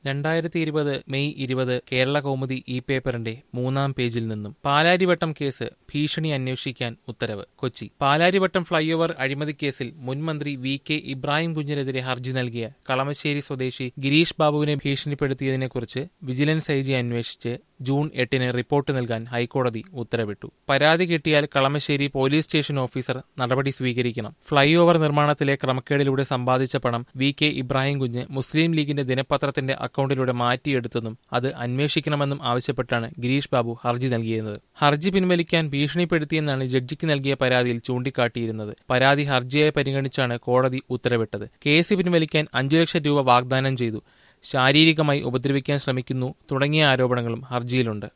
രണ്ടായിരത്തി ഇരുപത് മെയ് ഇരുപത് കേരള കൗമുദി ഇ പേപ്പറിന്റെ മൂന്നാം പേജിൽ നിന്നും പാലാരിവട്ടം കേസ് ഭീഷണി അന്വേഷിക്കാൻ ഉത്തരവ് കൊച്ചി പാലാരിവട്ടം ഫ്ളൈഓവർ അഴിമതി കേസിൽ മുൻമന്ത്രി വി കെ ഇബ്രാഹിം കുഞ്ഞിനെതിരെ ഹർജി നൽകിയ കളമശ്ശേരി സ്വദേശി ഗിരീഷ് ബാബുവിനെ ഭീഷണിപ്പെടുത്തിയതിനെക്കുറിച്ച് വിജിലൻസ് ഐ ജി അന്വേഷിച്ച് ജൂൺ എട്ടിന് റിപ്പോർട്ട് നൽകാൻ ഹൈക്കോടതി ഉത്തരവിട്ടു പരാതി കിട്ടിയാൽ കളമശ്ശേരി പോലീസ് സ്റ്റേഷൻ ഓഫീസർ നടപടി സ്വീകരിക്കണം ഫ്ളൈ ഓവർ നിർമ്മാണത്തിലെ ക്രമക്കേടിലൂടെ സമ്പാദിച്ച പണം വി കെ ഇബ്രാഹിം കുഞ്ഞ് മുസ്ലിം ലീഗിന്റെ ദിനപത്രത്തിന്റെ അക്കൌണ്ടിലൂടെ മാറ്റിയെടുത്തെന്നും അത് അന്വേഷിക്കണമെന്നും ആവശ്യപ്പെട്ടാണ് ഗിരീഷ് ബാബു ഹർജി നൽകിയിരുന്നത് ഹർജി പിൻവലിക്കാൻ ഭീഷണിപ്പെടുത്തിയെന്നാണ് ജഡ്ജിക്ക് നൽകിയ പരാതിയിൽ ചൂണ്ടിക്കാട്ടിയിരുന്നത് പരാതി ഹർജിയായി പരിഗണിച്ചാണ് കോടതി ഉത്തരവിട്ടത് കേസ് പിൻവലിക്കാൻ അഞ്ചു ലക്ഷം രൂപ വാഗ്ദാനം ചെയ്തു ശാരീരികമായി ഉപദ്രവിക്കാൻ ശ്രമിക്കുന്നു തുടങ്ങിയ ആരോപണങ്ങളും ഹർജിയിലുണ്ട്